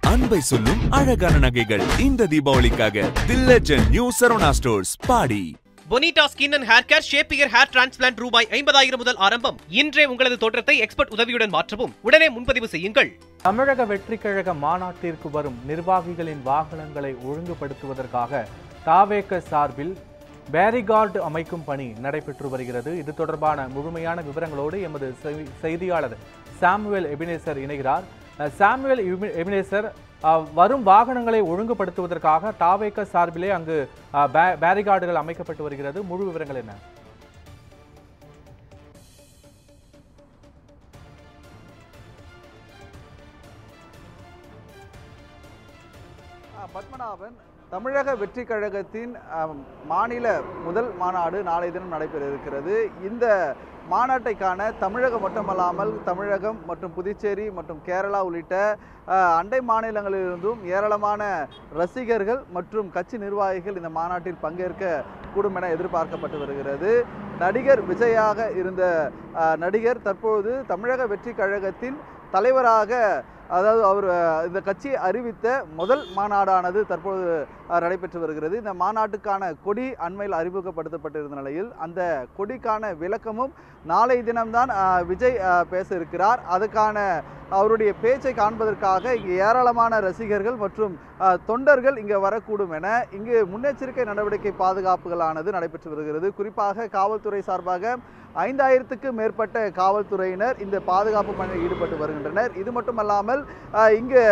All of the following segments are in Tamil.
அன்பை சொல்லும் அழகான நகைகள் இந்த தீபாவளிக்காக the legend new Saravana stores body Bonita skin and hair care Shapier hair transplant ரூபாய் ஐம்பதாயிரம் முதல் ஆரம்பம் இன்றே உங்களது தோற்றத்தை எக்ஸ்பர்ட் உதவியுடன் மாற்றவும் உடனே முன்பதிவு செய்யுங்கள் தமிழக வெற்றிக் கழக மாநாட்டிற்கு வரும் நிர்வாகிகளின் வாகனங்களை ஒழுங்குபடுத்துவதற்காக தாவேக சார்பில் பேரிகார்டு அமைக்கும் பணி நடைபெற்று வருகிறது இது தொடர்பான முழுமையான விவரங்களோடு எமது செய்- செய்தியாளர் சாமுவேல் எபினேசர் இணைகிறார் அஹ், சாமுவேல் எபி- எபினேசர் அஹ், வரும் வாகனங்களை ஒழுங்குபடுத்துவதற்காக தாவேக சார்பிலே அங்கு அஹ், பே- பேரிகார்டுகள் அமைக்கப்பட்டு வருகிறது முழு விவரங்கள் என்ன ஆ, பத்மநாபன் தமிழக வெற்றி கழகத்தின் ஆம், மாநில முதல் மாநாடு நாளை தினம் நடைபெற இருக்கிறது இந்த மாநாட்டை காண தமிழகம் மட்டுமல்லாமல் தமிழகம் மற்றும் புதுச்சேரி மற்றும் கேரளா உள்ளிட்ட ஆ, அண்டை மாநிலங்களிலிருந்தும் ஏராளமான ரசிகர்கள் மற்றும் கட்சி நிர்வாகிகள் இந்த மாநாட்டில் பங்கேற்க கூடும் என எதிர்பார்க்கப்பட்டு வருகிறது நடிகர் விஜயாக இருந்த ஆ, நடிகர் தற்போது தமிழக வெற்றி கழகத்தின் தலைவராக அதாவது அவர் அஹ், இந்த கட்சி அறிவித்த முதல் மாநாடானது தற்போது அஹ், நடைபெற்று வருகிறது இந்த மாநாட்டுக்கான கொடி அண்மையில் அறிமுகப்படுத்தப்பட்டிருந்த நிலையில் அந்த கொடிக்கான விளக்கமும் நாளை தினம்தான் அஹ், விஜய் அஹ், பேச இருக்கிறார் அதுக்கான அவருடைய பேச்சை காண்பதற்காக இங்கு ஏராளமான ரசிகர்கள் மற்றும் அஹ், தொண்டர்கள் இங்கே வரக்கூடும் என இங்கு முன்னெச்சரிக்கை நடவடிக்கை பாதுகாப்புகளானது நடைபெற்று வருகிறது குறிப்பாக காவல்துறை சார்பாக ஐந்தாயிரத்துக்கு மேற்பட்ட காவல்துறையினர் இந்த பாதுகாப்பு பணியில் ஈடுபட்டு வருகின்றனர் இது மட்டுமல்லாமல் அஹ், இங்கு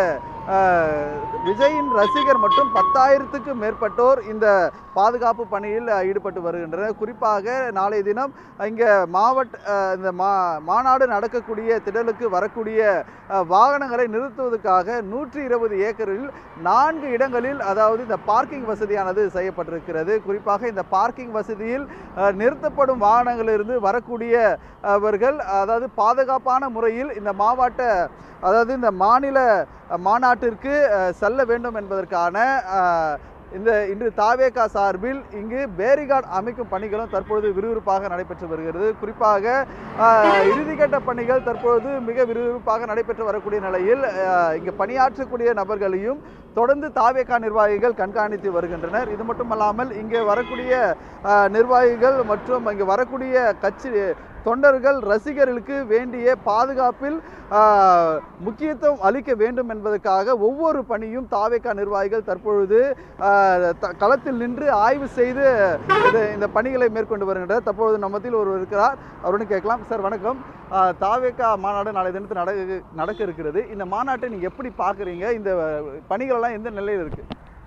அஹ், விஜயின் ரசிகர் மற்றும் பத்தாயிரத்துக்கு மேற்பட்டோர் இந்த பாதுகாப்பு பணியில் அஹ், ஈடுபட்டு வருகின்றனர் குறிப்பாக நாளைய தினம் இங்கே மாவட்ட அஹ், இந்த மா மாநாடு நடக்கக்கூடிய திடலுக்கு வரக்கூடிய அஹ், வாகனங்களை நிறுத்துவதற்காக நூற்றி இருபது ஏக்கரில் நான்கு இடங்களில் அதாவது இந்த பார்க்கிங் வசதியானது செய்யப்பட்டிருக்கிறது குறிப்பாக இந்த பார்க்கிங் வசதியில் அஹ், நிறுத்தப்படும் வாகனங்களிலிருந்து வரக்கூடிய அவர்கள் அதாவது பாதுகாப்பான முறையில் இந்த மாவட்ட அதாவது இந்த மாநில அஹ், மாநாட்டிற்கு அஹ், செல்ல வேண்டும் என்பதற்கான அஹ், இந்த இன்று தாவேகா சார்பில் இங்கு பேரிகார்டு அமைக்கும் பணிகளும் தற்பொழுது விறுவிறுப்பாக நடைபெற்று வருகிறது குறிப்பாக அஹ், இறுதிக்கட்ட பணிகள் தற்பொழுது மிக விறுவிறுப்பாக நடைபெற்று வரக்கூடிய நிலையில் அஹ், இங்கு பணியாற்றக்கூடிய நபர்களையும் தொடர்ந்து தாவேகா நிர்வாகிகள் கண்காணித்து வருகின்றனர் இது மட்டுமல்லாமல் இங்கே வரக்கூடிய அஹ், நிர்வாகிகள் மற்றும் இங்கு வரக்கூடிய கட்சி தொண்டர்கள் ரசிகர்களுக்கு வேண்டிய பாதுகாப்பில் ஆஹ், முக்கியத்துவம் அளிக்க வேண்டும் என்பதற்காக ஒவ்வொரு பணியும் தாவேகா நிர்வாகிகள் தற்பொழுது ஆஹ், த- களத்தில் நின்று ஆய்வு செய்து இது இந்த பணிகளை மேற்கொண்டு வருகின்றனர் தற்பொழுது நம்ம மத்தியில் ஒருவர் இருக்கிறார் அவருடன் கேட்கலாம் சார் வணக்கம் ஆஹ், தாவேகா மாநாடு நாளை தினத்தில் நடக்க நடக்க இருக்கிறது இந்த மாநாட்டை நீங்கள் எப்படி பார்க்குறீங்க இந்த பணிகள் எல்லாம் எந்த நிலையில் இருக்கு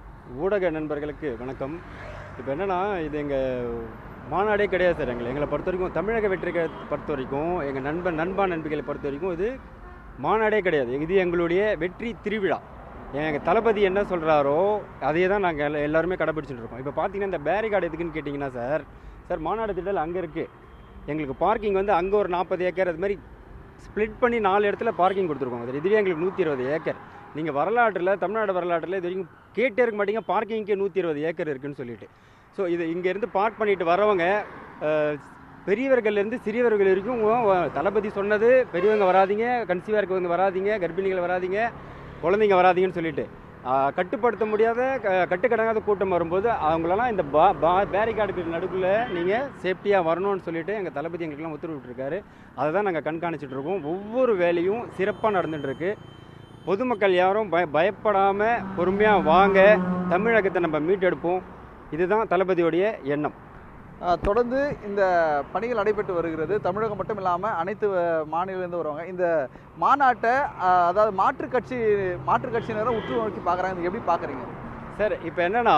ஊடக நண்பர்களுக்கு வணக்கம் இப்போ என்னன்னா இது எங்கள் மாநாடே கிடையாது சார் எங்களை எங்களை பொறுத்த வரைக்கும் தமிழக வெற்றிகளை பொறுத்த வரைக்கும் எங்கள் நண்பன் நண்பா நண்பிகளை பொறுத்த வரைக்கும் இது மாநாடே கிடையாது இது எங்களுடைய வெற்றி திருவிழா எங்கள் தளபதி என்ன சொல்கிறாரோ அதே தான் நாங்கள் எல்லாருமே கடைபிடிச்சிட்டு இருக்கோம் இப்போ பார்த்தீங்கன்னா இந்த பேரிகார்டு எதுக்குன்னு கேட்டிங்கன்னா சார் சார் மாநாடு திடல் அங்கே இருக்குது எங்களுக்கு பார்க்கிங் வந்து அங்கே ஒரு நாற்பது ஏக்கர் அது மாதிரி ஸ்ப்ளிட் பண்ணி நாலு இடத்துல பார்க்கிங் கொடுத்துருக்கோம் சார் இதுவே எங்களுக்கு நூற்றி இருபது ஏக்கர் நீங்கள் வரலாற்றில் தமிழ்நாடு வரலாற்றில் இது வரைக்கும் கேட்டே இருக்க மாட்டீங்க பார்க்கிங்க்கே நூற்றி இருபது ஏக்கர் இருக்குன்னு சொல்லிட்டு ஸோ இது இங்கேருந்து பார்க் பண்ணிட்டு வரவங்க அஹ், பெரியவர்கள்லேருந்து சிறியவர்கள் வரைக்கும் அஹ், தளபதி சொன்னது பெரியவங்க வராதீங்க கன்சீவாக இருக்கவங்க வராதீங்க கர்ப்பிணிகள் வராதீங்க குழந்தைங்க வராதீங்கன்னு சொல்லிட்டு அஹ், கட்டுப்படுத்த முடியாத க- கட்டுக்கடங்காத கூட்டம் வரும்போது அவங்களெல்லாம் இந்த பா பா பேரிகார்டுக்கு நடுக்குள்ளே நீங்கள் சேஃப்டியாக வரணும்னு சொல்லிட்டு எங்கள் தளபதி எங்களுக்கெல்லாம் உத்தரவிட்டிருக்காரு அதை தான் நாங்கள் கண்காணிச்சிட்டு இருக்கோம் ஒவ்வொரு வேலையும் சிறப்பாக நடந்துட்டு இருக்கு பொதுமக்கள் யாரும் பய பயப்படாமல் பொறுமையாக வாங்க தமிழகத்தை நம்ம மீட்டெடுப்போம் இதுதான் தளபதியுடைய எண்ணம் ஆஹ் தொடர்ந்து இந்த பணிகள் நடைபெற்று வருகிறது தமிழகம் மட்டும் இல்லாமல் அனைத்து அஹ், மாநிலத்திலிருந்து வருவாங்க இந்த மாநாட்டை ஆஹ், அதாவது மாற்றுக் கட்சி மாற்றுக் கட்சியினரும் உற்று நோக்கி பார்க்குறாங்க இது எப்படி பார்க்குறீங்க சார் இப்போ என்னன்னா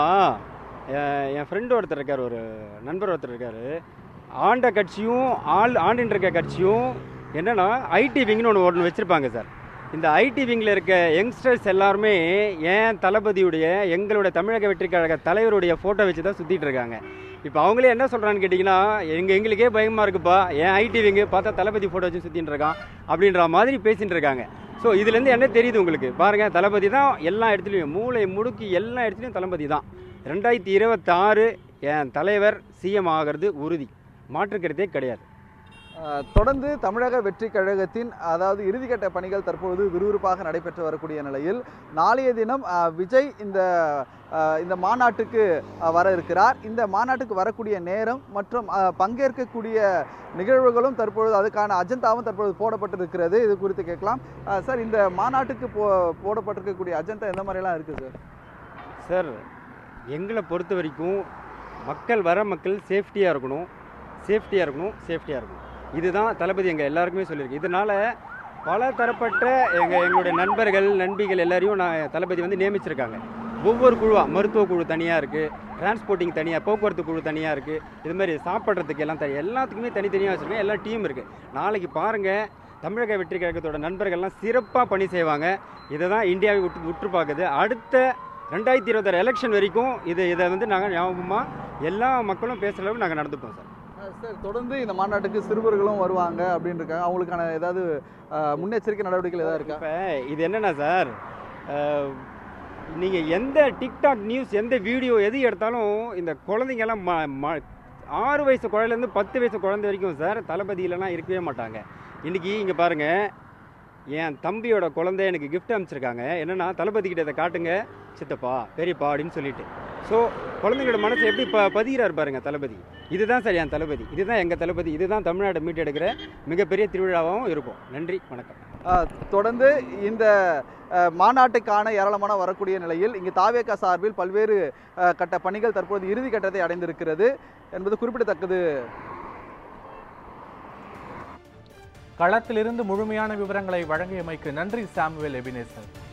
அஹ், என் ஃப்ரெண்டு ஒருத்தர் இருக்கார் ஒரு நண்பர் ஒருத்தர் இருக்கார் ஆண்ட கட்சியும் ஆள் ஆண்டின் இருக்க கட்சியும் என்னன்னா ஐடி விங்னு ஒன்று ஒன்று வச்சுருப்பாங்க சார் இந்த ஐடி விங்கில் இருக்க யங்ஸ்டர்ஸ் எல்லாருமே ஏன் தளபதியுடைய எங்களுடைய தமிழக வெற்றி கழக தலைவருடைய ஃபோட்டோ வச்சு தான் சுற்றிட்டு இருக்காங்க இப்போ அவங்களே என்ன சொல்கிறான்னு கேட்டிங்கன்னா எங்கள் எங்களுக்கே பயமாக இருக்குப்பா ஏன் ஐடி விங்கு பார்த்தா தளபதி ஃபோட்டோ வச்சு சுற்றிட்டு இருக்கான் அப்படின்ற மாதிரி பேசிட்டு இருக்காங்க ஸோ இதுலேருந்து என்ன தெரியுது உங்களுக்கு பாருங்கள் தளபதி தான் எல்லா இடத்துலையும் மூளை முடுக்கி எல்லா இடத்துலையும் தளபதி தான் ரெண்டாயிரத்தி இருபத்தாறு என் தலைவர் சிஎம் ஆகிறது உறுதி மாற்றுக்கிறதே கிடையாது அஹ், தொடர்ந்து தமிழக வெற்றி கழகத்தின் அதாவது இறுதிக்கட்ட பணிகள் தற்பொழுது விறுவிறுப்பாக நடைபெற்று வரக்கூடிய நிலையில் நாளைய தினம் அஹ், விஜய் இந்த அஹ், இந்த மாநாட்டுக்கு அஹ், வர இருக்கிறார் இந்த மாநாட்டுக்கு வரக்கூடிய நேரம் மற்றும் அஹ், பங்கேற்கக்கூடிய நிகழ்வுகளும் தற்பொழுது அதுக்கான அஜெண்டாவும் தற்பொழுது போடப்பட்டிருக்கிறது இது குறித்து கேட்கலாம் அஹ், சார் இந்த மாநாட்டுக்கு போ போடப்பட்டிருக்கக்கூடிய அஜெண்டா எந்த மாதிரிலாம் இருக்குது சார் சார் எங்களை பொறுத்த வரைக்கும் மக்கள் வர மக்கள் சேஃப்டியாக இருக்கணும் சேஃப்டியாக இருக்கணும் சேஃப்டியாக இருக்கணும் இதுதான் தளபதி எங்கள் எல்லாருக்குமே சொல்லியிருக்கு இதனால் பல தரப்பட்ட எங்கள் எங்களுடைய நண்பர்கள் நண்பிகள் எல்லாரையும் நான் தளபதி வந்து நியமிச்சிருக்காங்க ஒவ்வொரு குழுவாக மருத்துவ குழு தனியாக இருக்குது டிரான்ஸ்போர்ட்டிங் தனியாக போக்குவரத்து குழு தனியாக இருக்குது இது மாதிரி சாப்பிட்றதுக்கு எல்லாம் தனி எல்லாத்துக்குமே தனித்தனியாக வச்சுருக்கேன் எல்லா டீம் இருக்குது நாளைக்கு பாருங்கள் தமிழக வெற்றி கழகத்தோட நண்பர்கள்லாம் சிறப்பாக பணி செய்வாங்க இதை தான் இந்தியாவை உற்று உற்று பார்க்குது அடுத்த ரெண்டாயிரத்தி இருபத்தாறு எலெக்ஷன் வரைக்கும் இது இதை வந்து நாங்கள் ஞாபகமாக எல்லா மக்களும் பேசுகிற அளவுக்கு நாங்கள் நடந்துப்போம் சார் சார் தொடர்ந்து இந்த மாநாட்டுக்கு சிறுவர்களும் வருவாங்க அப்படின்னு இருக்காங்க அவங்களுக்கான ஏதாவது அஹ், முன்னெச்சரிக்கை நடவடிக்கைகள் ஏதாவது இருக்கா இப்போ இது என்னன்னா சார் நீங்கள் எந்த டிக்டாக் நியூஸ் எந்த வீடியோ எது எடுத்தாலும் இந்த குழந்தைங்கெல்லாம் ம ம ஆறு வயசு குழந்தைலேருந்து பத்து வயசு குழந்தை வரைக்கும் சார் தளபதி இல்லைன்னா இருக்கவே மாட்டாங்க இன்றைக்கி இங்கே பாருங்கள் என் தம்பியோட குழந்தை எனக்கு gift அனுப்பிச்சிருக்காங்க என்னென்னா தளபதி கிட்ட இதை காட்டுங்க சித்தப்பா பெரியப்பா அப்படின்னு சொல்லிட்டு ஸோ குழந்தைங்களோட மனசு எப்படி ப பதிகிறார் பாருங்க தளபதி இதுதான் சார் என் தளபதி இதுதான் எங்கள் தளபதி இதுதான் தமிழ்நாடு மீட்டெடுக்கிற மிகப்பெரிய திருவிழாவாகவும் இருக்கும் நன்றி வணக்கம் அஹ், தொடர்ந்து இந்த அஹ், மாநாட்டுக்கான ஏராளமான வரக்கூடிய நிலையில் இங்கு தாவேகா சார்பில் பல்வேறு அஹ், கட்ட பணிகள் தற்போது இறுதி கட்டத்தை அடைந்திருக்கிறது என்பது குறிப்பிடத்தக்கது களத்திலிருந்து முழுமையான விவரங்களை வழங்கியமைக்கு நன்றி சாமுவேல் எபினேசன்